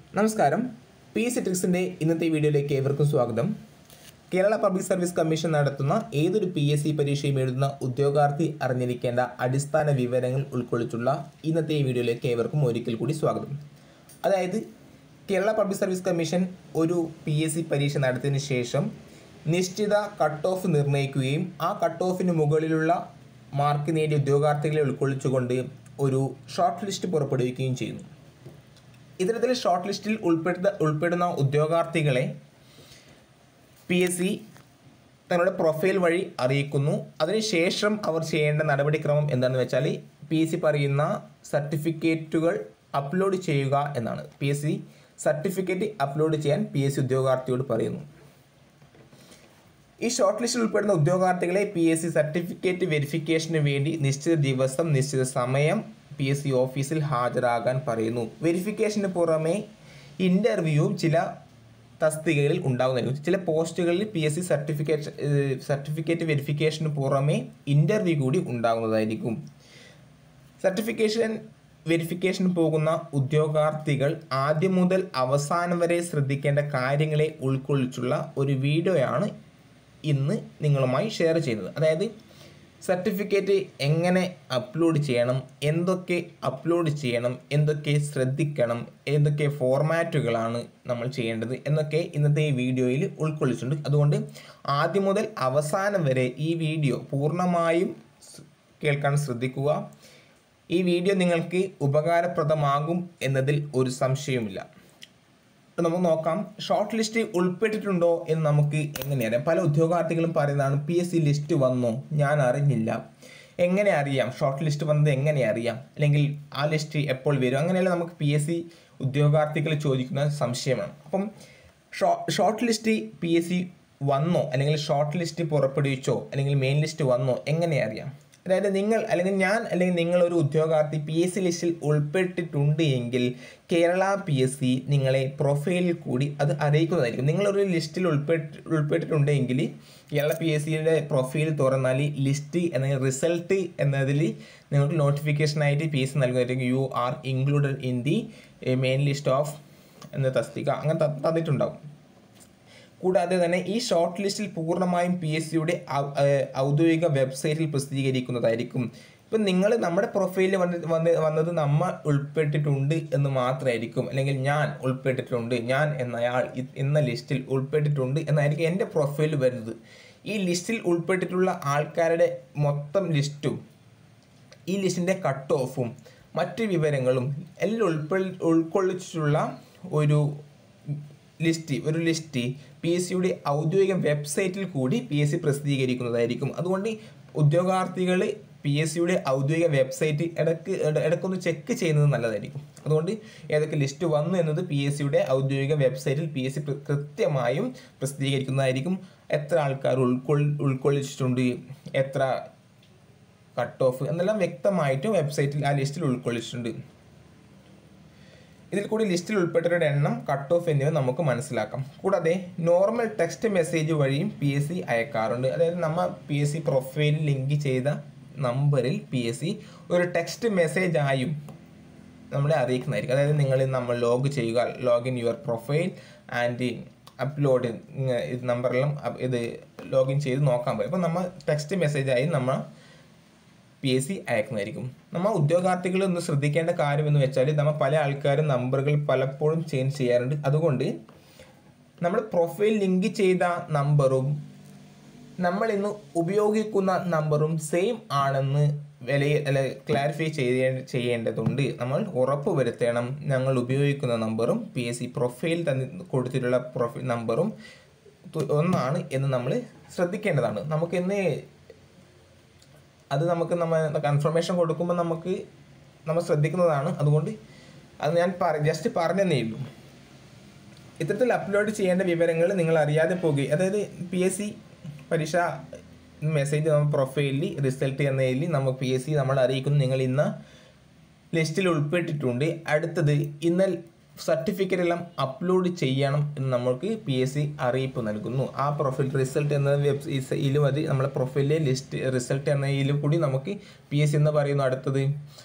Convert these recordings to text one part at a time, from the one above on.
നമസ്കാരം P C ട്രിക്സിൻ്റെ ഇന്നത്തെ വീഡിയോയിലേക്ക് ഏവർക്കും സ്വാഗതം കേരള പബ്ലിക് സർവീസ് കമ്മീഷൻ നടത്തുന്ന ഏതൊരു പി എസ് സി പരീക്ഷയും എഴുതുന്ന ഉദ്യോഗാർത്ഥി അറിഞ്ഞിരിക്കേണ്ട അടിസ്ഥാന വിവരങ്ങൾ ഉൾക്കൊള്ളിച്ചുള്ള ഇന്നത്തെ ഈ വീഡിയോയിലേക്ക് ഏവർക്കും ഒരിക്കൽ കൂടി സ്വാഗതം അതായത് കേരള പബ്ലിക് സർവീസ് കമ്മീഷൻ ഒരു പി എസ് സി പരീക്ഷ നടത്തിയതിന് ശേഷം നിശ്ചിത കട്ട് ഓഫ് നിർണ്ണയിക്കുകയും ആ കട്ട് ഓഫിന് മുകളിലുള്ള മാർക്ക് നേടിയ ഉദ്യോഗാർത്ഥികളെ ഉൾക്കൊള്ളിച്ചുകൊണ്ട് ഒരു ഷോർട്ട് ലിസ്റ്റ് പുറപ്പെടുവിക്കുകയും ചെയ്യുന്നു ഇത്തരത്തിൽ ഷോർട്ട് ലിസ്റ്റിൽ ഉൾപ്പെടുത്ത ഉൾപ്പെടുന്ന ഉദ്യോഗാർത്ഥികളെ പി എസ് സി തങ്ങളുടെ പ്രൊഫൈൽ വഴി അറിയിക്കുന്നു അതിനുശേഷം അവർ ചെയ്യേണ്ട നടപടിക്രമം എന്താണെന്ന് വെച്ചാൽ പി എസ് സി പറയുന്ന സർട്ടിഫിക്കറ്റുകൾ അപ്ലോഡ് ചെയ്യുക എന്നാണ് P S C certificate upload ചെയ്യാൻ പി എസ് സി ഉദ്യോഗാർത്ഥിയോട് പറയുന്നു ഈ ഷോർട്ട് ലിസ്റ്റിൽ ഉൾപ്പെടുന്ന ഉദ്യോഗാർത്ഥികളെ പി എസ് സി സർട്ടിഫിക്കറ്റ് വെരിഫിക്കേഷന് വേണ്ടി നിശ്ചിത ദിവസം നിശ്ചിത സമയം പി എസ് സി ഓഫീസിൽ ഹാജരാകാൻ പറയുന്നു വെരിഫിക്കേഷന് പുറമെ ഇൻ്റർവ്യൂവും ചില തസ്തികകളിൽ ഉണ്ടാകുന്നതായിരിക്കും ചില പോസ്റ്റുകളിൽ P S C certificate certificate വെരിഫിക്കേഷന് പുറമെ ഇൻ്റർവ്യൂ കൂടി ഉണ്ടാകുന്നതായിരിക്കും സർട്ടിഫിക്കേഷൻ വെരിഫിക്കേഷന് പോകുന്ന ഉദ്യോഗാർത്ഥികൾ ആദ്യം മുതൽ അവസാനം വരെ ശ്രദ്ധിക്കേണ്ട കാര്യങ്ങളെ ഉൾക്കൊള്ളിച്ചുള്ള ഒരു വീഡിയോയാണ് ഇന്ന് നിങ്ങളുമായി ഷെയർ ചെയ്യുന്നത് അതായത് സർട്ടിഫിക്കറ്റ് എങ്ങനെ അപ്ലോഡ് ചെയ്യണം എന്തൊക്കെ അപ്ലോഡ് ചെയ്യണം എന്തൊക്കെ ശ്രദ്ധിക്കണം എന്തൊക്കെ ഫോർമാറ്റുകളാണ് നമ്മൾ ചെയ്യേണ്ടത് എന്നൊക്കെ ഇന്നത്തെ ഈ വീഡിയോയിൽ ഉൾക്കൊള്ളിച്ചിട്ടുണ്ട് അതുകൊണ്ട് ആദ്യം മുതൽ അവസാനം വരെ ഈ വീഡിയോ പൂർണ്ണമായും സ് കേൾക്കാൻ ശ്രദ്ധിക്കുക ഈ വീഡിയോ നിങ്ങൾക്ക് ഉപകാരപ്രദമാകും എന്നതിൽ ഒരു സംശയവുമില്ല അപ്പോൾ നമുക്ക് നോക്കാം ഷോർട്ട് ലിസ്റ്റ് ഉൾപ്പെട്ടിട്ടുണ്ടോ എന്ന് നമുക്ക് എങ്ങനെ അറിയാം പല ഉദ്യോഗാർത്ഥികളും പറയുന്നതാണ് പി എസ് സി ലിസ്റ്റ് വന്നോ ഞാൻ അറിഞ്ഞില്ല എങ്ങനെ അറിയാം ഷോർട്ട് ലിസ്റ്റ് വന്നത് എങ്ങനെ അറിയാം അല്ലെങ്കിൽ ആ ലിസ്റ്റ് എപ്പോൾ വരും അങ്ങനെയല്ല നമുക്ക് പി എസ് സി ഉദ്യോഗാർത്ഥികൾ ചോദിക്കുന്ന സംശയമാണ് അപ്പം ഷോ short list P S C വന്നോ അല്ലെങ്കിൽ ഷോർട്ട് ലിസ്റ്റ് പുറപ്പെടുവിച്ചോ അല്ലെങ്കിൽ മെയിൻ ലിസ്റ്റ് വന്നോ എങ്ങനെ അറിയാം അതായത് നിങ്ങൾ അല്ലെങ്കിൽ ഞാൻ അല്ലെങ്കിൽ നിങ്ങളൊരു ഉദ്യോഗാർത്ഥി പി എസ് സി ലിസ്റ്റിൽ ഉൾപ്പെട്ടിട്ടുണ്ട് എങ്കിൽ കേരള പി എസ് സി നിങ്ങളെ പ്രൊഫൈലിൽ കൂടി അത് അറിയിക്കുന്നതായിരിക്കും നിങ്ങളൊരു ലിസ്റ്റിൽ ഉൾപ്പെട്ട് ഉൾപ്പെട്ടിട്ടുണ്ടെങ്കിൽ കേരള പി എസ് സിയുടെ പ്രൊഫൈൽ തുറന്നാൽ ലിസ്റ്റ് എന്ന റിസൾട്ട് എന്നതിൽ നിങ്ങൾക്ക് നോട്ടിഫിക്കേഷനായിട്ട് പി എസ് സി നൽകുന്നതായിരിക്കും you are included in the main list of എന്ന തസ്തിക അങ്ങനെ ത- തന്നിട്ടുണ്ടാവും കൂടാതെ തന്നെ ഈ ഷോർട്ട് ലിസ്റ്റിൽ പൂർണ്ണമായും പി എസ് സിയുടെ ഔദ്യോഗിക വെബ്സൈറ്റിൽ പ്രസിദ്ധീകരിക്കുന്നതായിരിക്കും ഇപ്പം നിങ്ങൾ നമ്മുടെ പ്രൊഫൈലിൽ വന്ന് വന്ന് വന്നത് നമ്മ ഉൾപ്പെട്ടിട്ടുണ്ട് എന്ന് മാത്രമായിരിക്കും അല്ലെങ്കിൽ ഞാൻ ഉൾപ്പെട്ടിട്ടുണ്ട് ഞാൻ എന്നയാൾ ഇ- എന്ന ലിസ്റ്റിൽ ഉൾപ്പെട്ടിട്ടുണ്ട് എന്നായിരിക്കും എൻ്റെ പ്രൊഫൈലിൽ വരുന്നത് ഈ ലിസ്റ്റിൽ ഉൾപ്പെട്ടിട്ടുള്ള ആൾക്കാരുടെ മൊത്തം ലിസ്റ്റും ഈ ലിസ്റ്റിൻ്റെ കട്ട് ഓഫും മറ്റ് വിവരങ്ങളും എല്ലാം ഉൾപ്പെൾ ഉൾക്കൊള്ളിച്ചിട്ടുള്ള ഒരു ലിസ്റ്റ് ഒരു ലിസ്റ്റ് പി എസ് സിയുടെ ഔദ്യോഗിക വെബ്സൈറ്റിൽ കൂടി പി എസ് സി പ്രസിദ്ധീകരിക്കുന്നതായിരിക്കും അതുകൊണ്ട് ഉദ്യോഗാർത്ഥികൾ പി എസ് സിയുടെ ഔദ്യോഗിക വെബ്സൈറ്റ് ഇടയ്ക്ക് ഇട- ഇടയ്ക്കൊന്ന് ചെക്ക് ചെയ്യുന്നത് നല്ലതായിരിക്കും അതുകൊണ്ട് ഏതൊക്കെ ലിസ്റ്റ് വന്നു എന്നത് പി എസ് സിയുടെ ഔദ്യോഗിക വെബ്സൈറ്റിൽ പി എസ് സി കൃത്യമായും പ്രസിദ്ധീകരിക്കുന്നതായിരിക്കും എത്ര ആൾക്കാർ ഉൾക്കൊൾ ഉൾക്കൊള്ളിച്ചിട്ടുണ്ട് എത്ര കട്ട് ഓഫ് എന്നെല്ലാം വ്യക്തമായിട്ടും വെബ്സൈറ്റിൽ ആ ലിസ്റ്റിൽ ഉൾക്കൊള്ളിച്ചിട്ടുണ്ട് ഇതിൽ കൂടി ലിസ്റ്റിൽ ഉൾപ്പെട്ടവരുടെ എണ്ണം കട്ട് ഓഫ് എന്നിവ നമുക്ക് മനസ്സിലാക്കാം കൂടാതെ നോർമൽ ടെക്സ്റ്റ് മെസ്സേജ് വഴിയും പി എസ് സി അയക്കാറുണ്ട് അതായത് നമ്മൾ പി എസ് സി പ്രൊഫൈലിൽ ലിങ്ക് ചെയ്ത നമ്പറിൽ പി എസ് സി ഒരു ടെക്സ്റ്റ് മെസ്സേജ് ആയും നമ്മളെ അറിയിക്കുന്നതായിരിക്കും അതായത് നിങ്ങൾ നമ്മൾ ലോഗ് ചെയ്യുക login your profile and upload ഇത് നമ്പറെല്ലാം അപ് ഇത് ലോഗിൻ ചെയ്ത് നോക്കാൻ പറ്റും അപ്പോൾ നമ്മൾ ടെക്സ്റ്റ് മെസ്സേജായി നമ്മൾ പി എസ് സി അയക്കുന്നതായിരിക്കും നമ്മൾ ഉദ്യോഗാർത്ഥികൾ ഒന്ന് ശ്രദ്ധിക്കേണ്ട കാര്യം എന്ന് വെച്ചാൽ നമ്മൾ പല ആൾക്കാരും നമ്പറുകൾ പലപ്പോഴും ചേഞ്ച് ചെയ്യാറുണ്ട് അതുകൊണ്ട് നമ്മൾ പ്രൊഫൈൽ ലിങ്ക് ചെയ്ത നമ്പറും നമ്മൾ ഇന്ന് ഉപയോഗിക്കുന്ന നമ്പറും സെയിം ആണെന്ന് വിലയ അല്ല ക്ലാരിഫൈ ചെയ്യേ ചെയ്യേണ്ടതുണ്ട് നമ്മൾ ഉറപ്പ് വരുത്തണം ഞങ്ങൾ ഉപയോഗിക്കുന്ന നമ്പറും പി എസ് സി പ്രൊഫൈൽ തന്നി കൊടുത്തിട്ടുള്ള പ്രൊഫൈൽ നമ്പറും തു- ഒന്നാണ് എന്ന് നമ്മൾ ശ്രദ്ധിക്കേണ്ടതാണ് നമുക്ക് ഇന്ന് അത് നമുക്ക് നമ്മൾ കൺഫർമേഷൻ കൊടുക്കുമ്പോൾ നമുക്ക് നമ്മൾ ശ്രദ്ധിക്കുന്നതാണ് അതുകൊണ്ട് അത് ഞാൻ പറ ജസ്റ്റ് പറഞ്ഞതേ ഉള്ളൂ ഇത്തരത്തിൽ അപ്ലോഡ് ചെയ്യേണ്ട വിവരങ്ങൾ നിങ്ങൾ അറിയാതെ പോകുക അതായത് പി എസ് സി പരീക്ഷ മെസ്സേജ് നമ്മൾ പ്രൊഫൈലിൽ റിസൾട്ട് എന്നതിൽ നമ്മൾ പി എസ് സി നമ്മൾ അറിയിക്കുന്നു നിങ്ങൾ ഇന്ന് ലിസ്റ്റിൽ ഉൾപ്പെട്ടിട്ടുണ്ട് അടുത്തത് ഇന്ന് സർട്ടിഫിക്കറ്റ് എല്ലാം അപ്ലോഡ് ചെയ്യണം എന്ന് നമ്മൾക്ക് പി എസ് സി അറിയിപ്പ് നൽകുന്നു ആ പ്രൊഫൈൽ റിസൾട്ട് എന്ന വെബ് മതി നമ്മളെ പ്രൊഫൈലിലെ ലിസ്റ്റ് റിസൾട്ട് എന്നതിൽ കൂടി നമുക്ക് പി എസ് സി എന്ന് പറയുന്നു അടുത്തത്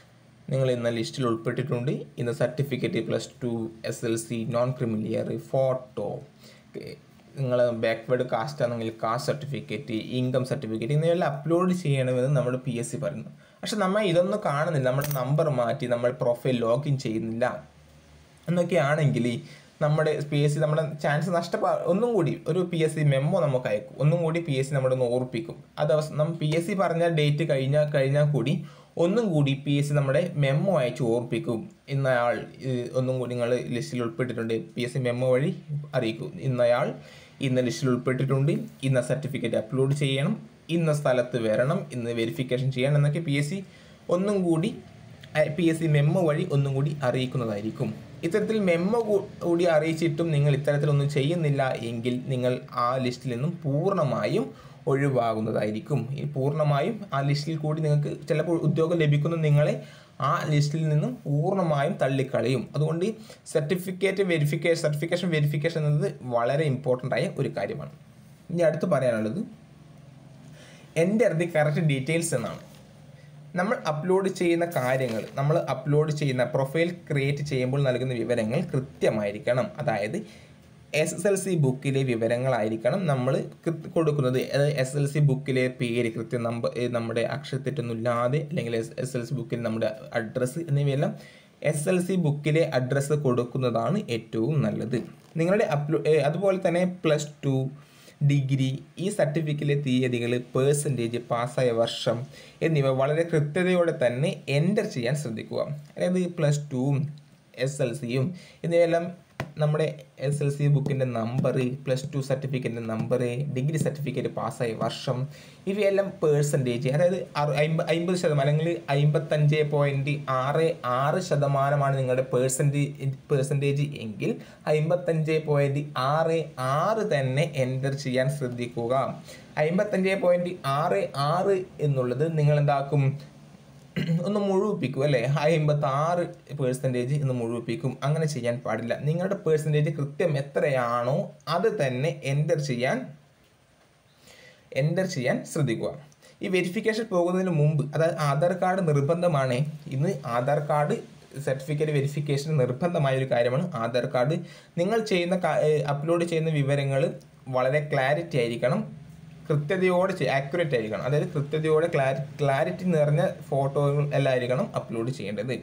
നിങ്ങൾ ഇന്ന് ലിസ്റ്റിൽ ഉൾപ്പെട്ടിട്ടുണ്ട് ഇന്ന് certificate plus two S L C non creamy layer photo നിങ്ങൾ ബാക്ക്വേർഡ് കാസ്റ്റ് ആണെങ്കിൽ കാസ്റ്റ് സർട്ടിഫിക്കറ്റ് ഇൻകം സർട്ടിഫിക്കറ്റ് എന്നിവയെല്ലാം അപ്ലോഡ് ചെയ്യണമെന്ന് നമ്മുടെ പി എസ് സി പറയുന്നു പക്ഷെ നമ്മൾ ഇതൊന്നും കാണുന്നില്ല നമ്മുടെ നമ്പർ മാറ്റി നമ്മൾ പ്രൊഫൈൽ ലോഗിൻ ചെയ്യുന്നില്ല എന്നൊക്കെ ആണെങ്കിൽ നമ്മുടെ പി എസ് സി നമ്മുടെ ചാൻസ് നഷ്ടപ്പാ ഒന്നും കൂടി ഒരു പി എസ് സി മെമ്മോ നമുക്ക് അയക്കും ഒന്നും കൂടി പി എസ് സി നമ്മുടെ ഒന്ന് ഓർപ്പിക്കും അത് അവസ- നമ്മൾ പി എസ് സി പറഞ്ഞ ഡേറ്റ് കഴിഞ്ഞാൽ കഴിഞ്ഞാൽ കൂടി ഒന്നും കൂടി പി എസ് സി നമ്മുടെ മെമ്മോ അയച്ച് ഓർപ്പിക്കും ഇന്നയാൾ ഏഹ്, ഒന്നും കൂടി നിങ്ങൾ ലിസ്റ്റിൽ ഉൾപ്പെട്ടിട്ടുണ്ട് പി എസ് സി മെമ്മോ വഴി അറിയിക്കും ഇന്നയാൾ ഇന്ന ലിസ്റ്റിൽ ഉൾപ്പെട്ടിട്ടുണ്ട് ഇന്ന സർട്ടിഫിക്കറ്റ് അപ്ലോഡ് ചെയ്യണം ഇന്ന സ്ഥലത്ത് വരണം ഇന്ന് വെരിഫിക്കേഷൻ ചെയ്യണം എന്നൊക്കെ പി എസ് സി ഒന്നും കൂടി പി എസ് സി മെമ്മോ വഴി ഒന്നും കൂടി അറിയിക്കുന്നതായിരിക്കും ഇത്തരത്തിൽ മെമ്മോ കൂ- കൂടി അറിയിച്ചിട്ടും നിങ്ങൾ ഇത്തരത്തിലൊന്നും ചെയ്യുന്നില്ല എങ്കിൽ നിങ്ങൾ ആ ലിസ്റ്റിൽ നിന്നും പൂർണ്ണമായും ഒഴിവാകുന്നതായിരിക്കും ഈ പൂർണ്ണമായും ആ ലിസ്റ്റിൽ കൂടി നിങ്ങൾക്ക് ചിലപ്പോൾ ഉദ്യോഗം ലഭിക്കുന്ന നിങ്ങളെ ആ ലിസ്റ്റിൽ നിന്നും പൂർണ്ണമായും തള്ളിക്കളയും അതുകൊണ്ട് സർട്ടിഫിക്കറ്റ് വെരിഫിക്കേഷൻ സർട്ടിഫിക്കേഷൻ വെരിഫിക്കേഷൻ എന്നത് വളരെ ഇമ്പോർട്ടൻ്റ് ആയ ഒരു കാര്യമാണ് ഇനി അടുത്ത് പറയാനുള്ളത് എൻ്റർ ദി കറക്റ്റ് ഡീറ്റെയിൽസ് എന്നാണ് നമ്മൾ അപ്ലോഡ് ചെയ്യുന്ന കാര്യങ്ങൾ നമ്മൾ അപ്ലോഡ് ചെയ്യുന്ന പ്രൊഫൈൽ ക്രിയേറ്റ് ചെയ്യുമ്പോൾ നൽകുന്ന വിവരങ്ങൾ കൃത്യമായിരിക്കണം അതായത് എസ് എസ് എൽ സി ബുക്കിലെ വിവരങ്ങളായിരിക്കണം നമ്മൾ കൃ- കൊടുക്കുന്നത് എസ് എൽ സി ബുക്കിലെ പേര് കൃത്യം നമ്പർ നമ്മുടെ അക്ഷരത്തെറ്റൊന്നുമില്ലാതെ അല്ലെങ്കിൽ എസ് എൽ സി ബുക്കിൽ നമ്മുടെ അഡ്രസ്സ് എന്നിവയെല്ലാം എസ് എൽ സി ബുക്കിലെ അഡ്രസ്സ് കൊടുക്കുന്നതാണ് ഏറ്റവും നല്ലത് നിങ്ങളുടെ അപ്ലോ ഏ, അതുപോലെ തന്നെ പ്ലസ് ടു ഡിഗ്രി ഈ സർട്ടിഫിക്കറ്റിലെ തീയതികൾ പേഴ്സൻറ്റേജ് പാസ്സായ വർഷം എന്നിവ വളരെ കൃത്യതയോടെ തന്നെ എൻ്റർ ചെയ്യാൻ ശ്രദ്ധിക്കുക അതായത് പ്ലസ് ടുവും എസ് എൽ സിയും എന്നിവയെല്ലാം നമ്മുടെ എസ് എൽ സി ബുക്കിൻ്റെ നമ്പർ പ്ലസ് ടു സർട്ടിഫിക്കറ്റിൻ്റെ നമ്പർ ഡിഗ്രി സർട്ടിഫിക്കറ്റ് പാസ്സായ വർഷം ഇവയെല്ലാം പേഴ്സൻറ്റേജ് അതായത് അറു- അയിമ്പ- അയിമ്പത് ശതമാനം അല്ലെങ്കിൽ അമ്പത്തഞ്ച് പോയിൻറ്റ് ആറ് ആറ് ശതമാനമാണ് നിങ്ങളുടെ പേഴ്സൻറ്റേജ് പേഴ്സൻറ്റേജ് എങ്കിൽ അമ്പത്തഞ്ച് പോയിൻറ്റ് ആറ് ആറ് തന്നെ എൻ്റർ ചെയ്യാൻ ശ്രദ്ധിക്കുക അമ്പത്തഞ്ച് പോയിൻറ്റ് ആറ് ആറ് എന്നുള്ളത് നിങ്ങൾ എന്താക്കും ഒന്ന് മുഴുവിപ്പിക്കും അല്ലേ അമ്പത്തി ആറ് പേഴ്സൻറ്റേജ് എന്ന് മുഴുവിപ്പിക്കും അങ്ങനെ ചെയ്യാൻ പാടില്ല നിങ്ങളുടെ പേഴ്സൻറ്റേജ് കൃത്യം എത്രയാണോ അത് തന്നെ എൻ്റർ ചെയ്യാൻ എൻ്റർ ചെയ്യാൻ ശ്രദ്ധിക്കുക ഈ വെരിഫിക്കേഷൻ പോകുന്നതിന് മുമ്പ് അതായത് ആധാർ കാർഡ് നിർബന്ധമാണ് ഇന്ന് ആധാർ കാർഡ് സർട്ടിഫിക്കറ്റ് വെരിഫിക്കേഷൻ നിർബന്ധമായ ഒരു കാര്യമാണ് ആധാർ കാർഡ് നിങ്ങൾ ചെയ്യുന്ന അപ്ലോഡ് ചെയ്യുന്ന വിവരങ്ങൾ വളരെ ക്ലാരിറ്റി ആയിരിക്കണം കൃത്യതയോടെ ആക്യുറേറ്റ് ആയിരിക്കണം അതായത് കൃത്യതയോടെ ക്ലാരി ക്ലാരിറ്റി നിറഞ്ഞ ഫോട്ടോകൾ എല്ലാം ആയിരിക്കണം അപ്ലോഡ് ചെയ്യേണ്ടത്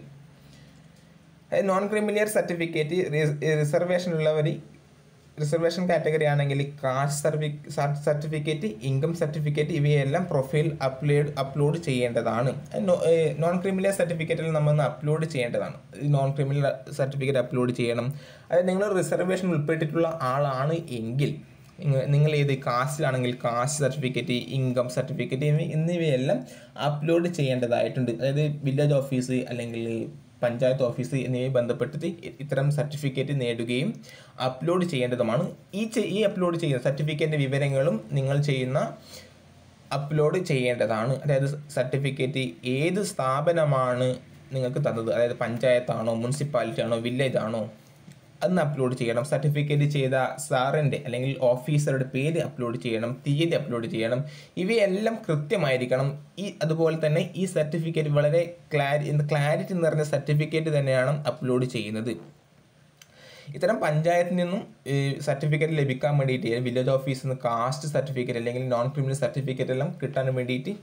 നോൺ ക്രിമിലിയർ സർട്ടിഫിക്കറ്റ് റിസർവേഷൻ ഉള്ളവർ റിസർവേഷൻ കാറ്റഗറി ആണെങ്കിൽ കാസ്റ്റ് സർവി സർട്ടിഫിക്കറ്റ് ഇൻകം സർട്ടിഫിക്കറ്റ് ഇവയെല്ലാം പ്രൊഫൈൽ അപ്ലോഡ് അപ്ലോഡ് ചെയ്യേണ്ടതാണ് നോൺ ക്രിമിനൽ സർട്ടിഫിക്കറ്റിൽ നമ്മൾ അപ്ലോഡ് ചെയ്യേണ്ടതാണ് ഈ നോൺ ക്രിമിനൽ സർട്ടിഫിക്കറ്റ് അപ്ലോഡ് ചെയ്യണം അതായത് നിങ്ങൾ റിസർവേഷൻ ഉൾപ്പെട്ടിട്ടുള്ള ആളാണ് എങ്കിൽ നിങ്ങ- നിങ്ങൾ ഏത് കാസ്റ്റിലാണെങ്കിൽ കാസ്റ്റ് സർട്ടിഫിക്കറ്റ് ഇൻകം സർട്ടിഫിക്കറ്റ് എന്നിവ എന്നിവയെല്ലാം അപ്ലോഡ് ചെയ്യേണ്ടതായിട്ടുണ്ട് അതായത് വില്ലേജ് ഓഫീസ് അല്ലെങ്കിൽ പഞ്ചായത്ത് ഓഫീസ് എന്നിവയെ ബന്ധപ്പെട്ടിട്ട് ഇ- ഇത്തരം സർട്ടിഫിക്കറ്റ് നേടുകയും അപ്ലോഡ് ചെയ്യേണ്ടതുമാണ് ഈ ചെ- ഈ അപ്ലോഡ് ചെയ്യുന്ന സർട്ടിഫിക്കറ്റിൻ്റെ വിവരങ്ങളും നിങ്ങൾ ചെയ്യുന്ന അപ്ലോഡ് ചെയ്യേണ്ടതാണ് അതായത് സർട്ടിഫിക്കറ്റ് ഏത് സ്ഥാപനമാണ് നിങ്ങൾക്ക് തന്നത് അതായത് പഞ്ചായത്താണോ മുനിസിപ്പാലിറ്റി ആണോ വില്ലേജ് ആണോ അന്ന് അപ്ലോഡ് ചെയ്യണം സർട്ടിഫിക്കറ്റ് ചെയ്ത സാറിൻ്റെ അല്ലെങ്കിൽ ഓഫീസറുടെ പേര് അപ്ലോഡ് ചെയ്യണം തീയതി അപ്ലോഡ് ചെയ്യണം ഇവയെല്ലാം കൃത്യമായിരിക്കണം ഈ അതുപോലെ തന്നെ ഈ സർട്ടിഫിക്കറ്റ് വളരെ ക്ലാരി ക്ലാരിറ്റി നിറഞ്ഞ സർട്ടിഫിക്കറ്റ് തന്നെയാണ് അപ്ലോഡ് ചെയ്യുന്നത് ഇത്തരം പഞ്ചായത്തിൽ നിന്നും സർട്ടിഫിക്കറ്റ് ലഭിക്കാൻ വേണ്ടിയിട്ട് വില്ലേജ് ഓഫീസിൽ നിന്ന് കാസ്റ്റ് സർട്ടിഫിക്കറ്റ് അല്ലെങ്കിൽ നോൺ ക്രിമിനൽ സർട്ടിഫിക്കറ്റ് എല്ലാം കിട്ടാൻ വേണ്ടിയിട്ട്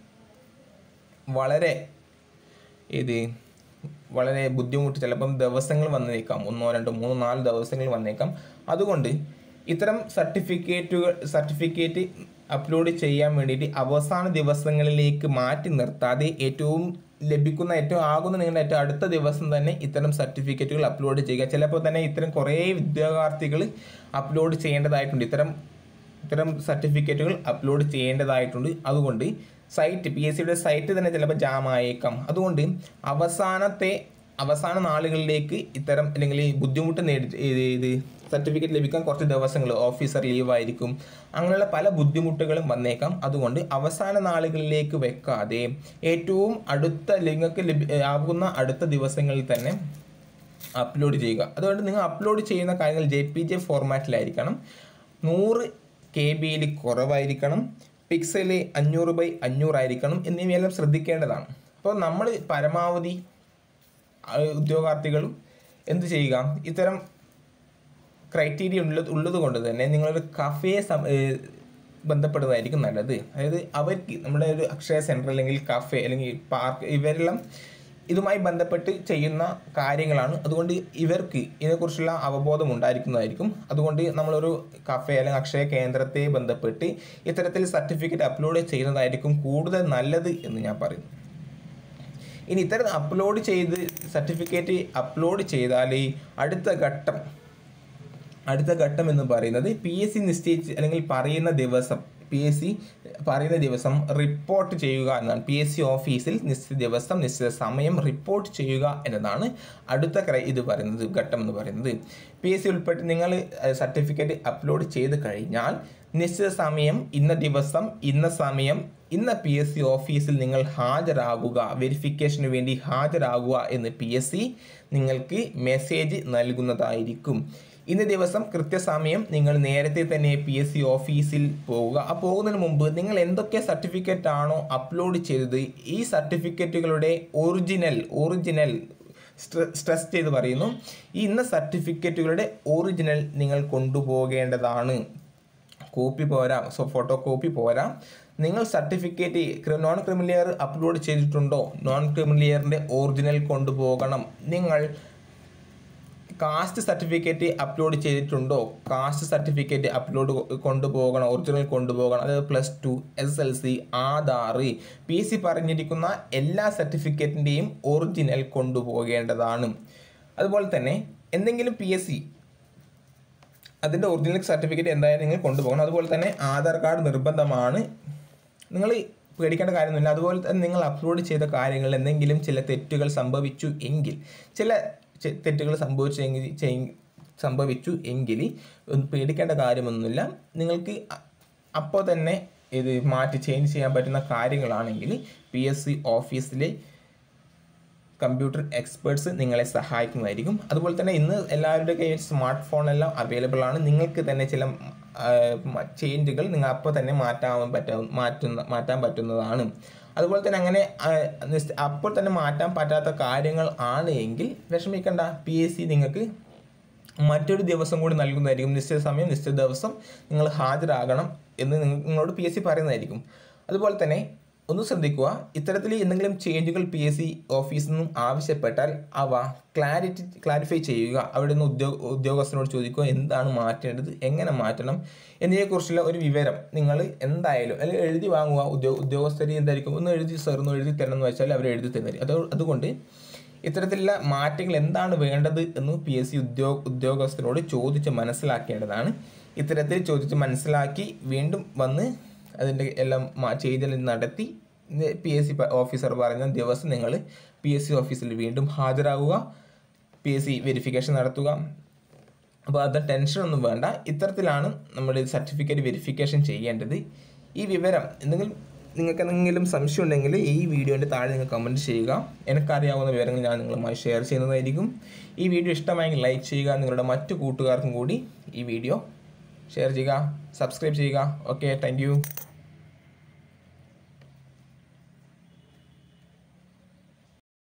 വളരെ ഇത് വളരെ ബുദ്ധിമുട്ട് ചിലപ്പം ദിവസങ്ങൾ വന്നേക്കാം ഒന്നോ രണ്ടോ മൂന്നോ നാല് ദിവസങ്ങൾ വന്നേക്കാം അതുകൊണ്ട് ഇത്തരം സർട്ടിഫിക്കറ്റുകൾ സർട്ടിഫിക്കറ്റ് അപ്ലോഡ് ചെയ്യാൻ വേണ്ടിയിട്ട് അവസാന ദിവസങ്ങളിലേക്ക് മാറ്റി നിർത്താതെ ഏറ്റവും ലഭിക്കുന്ന ഏറ്റവും ആകുന്ന നിങ്ങളുടെ ഏറ്റവും അടുത്ത ദിവസം തന്നെ ഇത്തരം സർട്ടിഫിക്കറ്റുകൾ അപ്ലോഡ് ചെയ്യുക ചിലപ്പോൾ തന്നെ ഇത്തരം കുറേ ഉദ്യോഗാർത്ഥികൾ അപ്ലോഡ് ചെയ്യേണ്ടതായിട്ടുണ്ട് ഇത്തരം ഇത്തരം സർട്ടിഫിക്കറ്റുകൾ അപ്ലോഡ് ചെയ്യേണ്ടതായിട്ടുണ്ട് അതുകൊണ്ട് സൈറ്റ് പി എസ് സിയുടെ സൈറ്റ് തന്നെ ചിലപ്പോൾ ജാം ആയേക്കാം അതുകൊണ്ട് അവസാനത്തെ അവസാന നാളുകളിലേക്ക് ഇത്തരം അല്ലെങ്കിൽ ഈ ബുദ്ധിമുട്ട് നേടി ഇത് ഇത് സർട്ടിഫിക്കറ്റ് ലഭിക്കാൻ കുറച്ച് ദിവസങ്ങൾ ഓഫീസർ ലീവ് ആയിരിക്കും അങ്ങനെയുള്ള പല ബുദ്ധിമുട്ടുകളും വന്നേക്കാം അതുകൊണ്ട് അവസാന നാളുകളിലേക്ക് വെക്കാതെ ഏറ്റവും അടുത്ത നിങ്ങൾക്ക് ലഭി ആകുന്ന അടുത്ത ദിവസങ്ങളിൽ തന്നെ അപ്ലോഡ് ചെയ്യുക അതുകൊണ്ട് നിങ്ങൾ അപ്ലോഡ് ചെയ്യുന്ന കാര്യങ്ങൾ ജെ പി ജെ ഫോർമാറ്റിലായിരിക്കണം നൂറ് കെ ബിയിൽ കുറവായിരിക്കണം പിക്സൽ അഞ്ഞൂറ് ബൈ അഞ്ഞൂറായിരിക്കണം എന്നിവയെല്ലാം ശ്രദ്ധിക്കേണ്ടതാണ് അപ്പോൾ നമ്മൾ പരമാവധി ആ, ഉദ്യോഗാർത്ഥികളും എന്ത് ചെയ്യുക ഇത്തരം ക്രൈറ്റീരിയ ഉള്ളത് ഉള്ളത് കൊണ്ട് തന്നെ നിങ്ങളൊരു കഫയെ സം ഏഹ് ബന്ധപ്പെടുന്നതായിരിക്കും നല്ലത് അതായത് അവർക്ക് നമ്മുടെ ഒരു അക്ഷയ സെൻറ്റർ അല്ലെങ്കിൽ കഫേ അല്ലെങ്കിൽ പാർക്ക് ഇവരെല്ലാം ഇതുമായി ബന്ധപ്പെട്ട് ചെയ്യുന്ന കാര്യങ്ങളാണ് അതുകൊണ്ട് ഇവർക്ക് ഇതിനെക്കുറിച്ചുള്ള അവബോധം ഉണ്ടായിരിക്കുന്നതായിരിക്കും അതുകൊണ്ട് നമ്മളൊരു കഫേ അല്ലെങ്കിൽ അക്ഷയ കേന്ദ്രത്തെ ബന്ധപ്പെട്ട് ഇത്തരത്തിൽ സർട്ടിഫിക്കറ്റ് അപ്ലോഡ് ചെയ്യുന്നതായിരിക്കും കൂടുതൽ നല്ലത് എന്ന് ഞാൻ പറയുന്നു ഇനി ഇത്തരം അപ്ലോഡ് ചെയ്ത് സർട്ടിഫിക്കറ്റ് അപ്ലോഡ് ചെയ്താൽ അടുത്ത ഘട്ടം അടുത്ത ഘട്ടം എന്ന് പറയുന്നത് പി എസ് സി നിശ്ചയിച്ച് അല്ലെങ്കിൽ പറയുന്ന ദിവസം പി എസ് സി പറയുന്ന ദിവസം റിപ്പോർട്ട് ചെയ്യുക എന്നാണ് പി എസ് സി ഓഫീസിൽ നിശ്ചിത ദിവസം നിശ്ചിത സമയം റിപ്പോർട്ട് ചെയ്യുക എന്നതാണ് അടുത്ത ക്രൈ ഇത് പറയുന്നത് ഘട്ടം എന്ന് പറയുന്നത് പി എസ് സി ഉൾപ്പെട്ട് നിങ്ങൾ സർട്ടിഫിക്കറ്റ് അപ്ലോഡ് ചെയ്ത് കഴിഞ്ഞാൽ നിശ്ചിത സമയം ഇന്ന ദിവസം ഇന്ന സമയം ഇന്ന പി എസ് സി ഓഫീസിൽ നിങ്ങൾ ഹാജരാകുക വെരിഫിക്കേഷന് വേണ്ടി ഹാജരാകുക എന്ന് പി എസ് സി നിങ്ങൾക്ക് മെസ്സേജ് നൽകുന്നതായിരിക്കും ഇന്ന ദിവസം കൃത്യസമയം നിങ്ങൾ നേരത്തെ തന്നെ പി എസ് സി ഓഫീസിൽ പോവുക ആ പോകുന്നതിന് മുമ്പ് നിങ്ങൾ എന്തൊക്കെ സർട്ടിഫിക്കറ്റ് ആണോ അപ്ലോഡ് ചെയ്തത് ഈ സർട്ടിഫിക്കറ്റുകളുടെ ഒറിജിനൽ ഒറിജിനൽ സ്ട്രെസ് ചെയ്ത് പറയുന്നു ഈ ഇന്ന സർട്ടിഫിക്കറ്റുകളുടെ ഒറിജിനൽ നിങ്ങൾ കൊണ്ടുപോകേണ്ടതാണ് കോപ്പി പോരാ സോ ഫോട്ടോ കോപ്പി പോരാ നിങ്ങൾ സർട്ടിഫിക്കറ്റ് നോൺ ക്രിമിലിയർ അപ്ലോഡ് ചെയ്തിട്ടുണ്ടോ നോൺ ക്രിമിലിയറിൻ്റെ ഒറിജിനൽ കൊണ്ടുപോകണം നിങ്ങൾ കാസ്റ്റ് സർട്ടിഫിക്കറ്റ് അപ്ലോഡ് ചെയ്തിട്ടുണ്ടോ കാസ്റ്റ് സർട്ടിഫിക്കറ്റ് അപ്ലോഡ് കൊണ്ടുപോകണം ഒറിജിനൽ കൊണ്ടുപോകണം അതായത് plus two S L C Aadhaar P S C പറഞ്ഞിരിക്കുന്ന എല്ലാ സർട്ടിഫിക്കറ്റിൻ്റെയും ഒറിജിനൽ കൊണ്ടുപോകേണ്ടതാണ് അതുപോലെ തന്നെ എന്തെങ്കിലും പി എസ് സി അതിൻ്റെ ഒറിജിനൽ സർട്ടിഫിക്കറ്റ് എന്തായാലും നിങ്ങൾ കൊണ്ടുപോകണം അതുപോലെ തന്നെ ആധാർ കാർഡ് നിർബന്ധമാണ് നിങ്ങൾ പേടിക്കേണ്ട കാര്യമൊന്നുമില്ല അതുപോലെ തന്നെ നിങ്ങൾ അപ്ലോഡ് ചെയ്ത കാര്യങ്ങളിൽ എന്തെങ്കിലും ചില തെറ്റുകൾ സംഭവിച്ചു എങ്കിൽ ചില ചെ- തെറ്റുകൾ സംഭവിച്ചെങ്കിൽ ചെയ്- സംഭവിച്ചു എങ്കിൽ ഒന്നും പേടിക്കേണ്ട കാര്യമൊന്നുമില്ല നിങ്ങൾക്ക് അ- അപ്പോൾ തന്നെ ഇത് മാറ്റി ചേഞ്ച് ചെയ്യാൻ പറ്റുന്ന കാര്യങ്ങളാണെങ്കിൽ പി എസ് സി ഓഫീസിലെ കമ്പ്യൂട്ടർ എക്സ്പേർട്സ് നിങ്ങളെ സഹായിക്കുന്നതായിരിക്കും അതുപോലെ തന്നെ ഇന്ന് എല്ലാവരുടെ കയ്യിൽ സ്മാർട്ട് ഫോൺ എല്ലാം അവൈലബിൾ ആണ് നിങ്ങൾക്ക് തന്നെ ചില ചേഞ്ചുകൾ നിങ്ങൾ അപ്പോൾ തന്നെ മാറ്റാൻ പറ്റാ മാറ്റുന്ന മാറ്റാൻ പറ്റുന്നതാണ് അതുപോലെ തന്നെ അങ്ങനെ ആ, നിസ്- അപ്പോൾ തന്നെ മാറ്റാൻ പറ്റാത്ത കാര്യങ്ങൾ ആണ് എങ്കിൽ വിഷമിക്കേണ്ട പി എസ് സി നിങ്ങൾക്ക് മറ്റൊരു ദിവസം കൂടി നൽകുന്നതായിരിക്കും നിശ്ചിത സമയം നിശ്ചിത ദിവസം നിങ്ങൾ ഹാജരാകണം എന്ന് നിങ്ങൾ നിങ്ങളോട് പി എസ് സി പറയുന്നതായിരിക്കും അതുപോലെ തന്നെ ഒന്ന് ശ്രദ്ധിക്കുക ഇത്തരത്തിൽ എന്തെങ്കിലും ചേഞ്ചുകൾ പി എസ് സി ഓഫീസിൽ നിന്നും ആവശ്യപ്പെട്ടാൽ അവ ക്ലാരിറ്റി ക്ലാരിഫൈ ചെയ്യുക അവിടെ നിന്ന് ഉദ്യോഗ ഉദ്യോഗസ്ഥനോട് ചോദിക്കുക എന്താണ് മാറ്റേണ്ടത് എങ്ങനെ മാറ്റണം എന്നതിനെക്കുറിച്ചുള്ള ഒരു വിവരം നിങ്ങൾ എന്തായാലും അല്ലെങ്കിൽ എഴുതി വാങ്ങുക ഉദ്യോഗ ഉദ്യോഗസ്ഥർ എന്തായിരിക്കും ഒന്ന് എഴുതി സാർ ഒന്ന് എഴുതി തരണം എന്ന് വെച്ചാൽ അവർ എഴുതി തരും അത് അതുകൊണ്ട് ഇത്തരത്തിലുള്ള മാറ്റങ്ങൾ എന്താണ് വേണ്ടത് എന്ന് പി എസ് സി ഉദ്യോഗ ഉദ്യോഗസ്ഥരോട് ചോദിച്ച് മനസ്സിലാക്കേണ്ടതാണ് ഇത്തരത്തിൽ ചോദിച്ച് മനസ്സിലാക്കി വീണ്ടും വന്ന് അതിൻ്റെ എല്ലാം മാ- ചെയ്തൽ നടത്തി പി എസ് സി ഓഫീസർ പറഞ്ഞ ദിവസം നിങ്ങൾ പി എസ് സി ഓഫീസിൽ വീണ്ടും ഹാജരാകുക പി എസ് സി വെരിഫിക്കേഷൻ നടത്തുക അപ്പോൾ അത് ടെൻഷനൊന്നും വേണ്ട ഇത്തരത്തിലാണ് നമ്മൾ സർട്ടിഫിക്കറ്റ് വെരിഫിക്കേഷൻ ചെയ്യേണ്ടത് ഈ വിവരം എന്തെങ്കിലും നിങ്ങൾക്ക് എന്തെങ്കിലും സംശയം ഉണ്ടെങ്കിൽ ഈ വീഡിയോൻ്റെ താഴെ നിങ്ങൾ കമൻറ്റ് ചെയ്യുക എനിക്കറിയാവുന്ന വിവരങ്ങൾ ഞാൻ നിങ്ങളുമായി ഷെയർ ചെയ്യുന്നതായിരിക്കും ഈ വീഡിയോ ഇഷ്ടമായെങ്കിൽ ലൈക്ക് ചെയ്യുക നിങ്ങളുടെ മറ്റു കൂട്ടുകാർക്കും കൂടി ഈ വീഡിയോ ഷെയർ ചെയ്യുക സബ്സ്ക്രൈബ് ചെയ്യുക ഓക്കെ താങ്ക്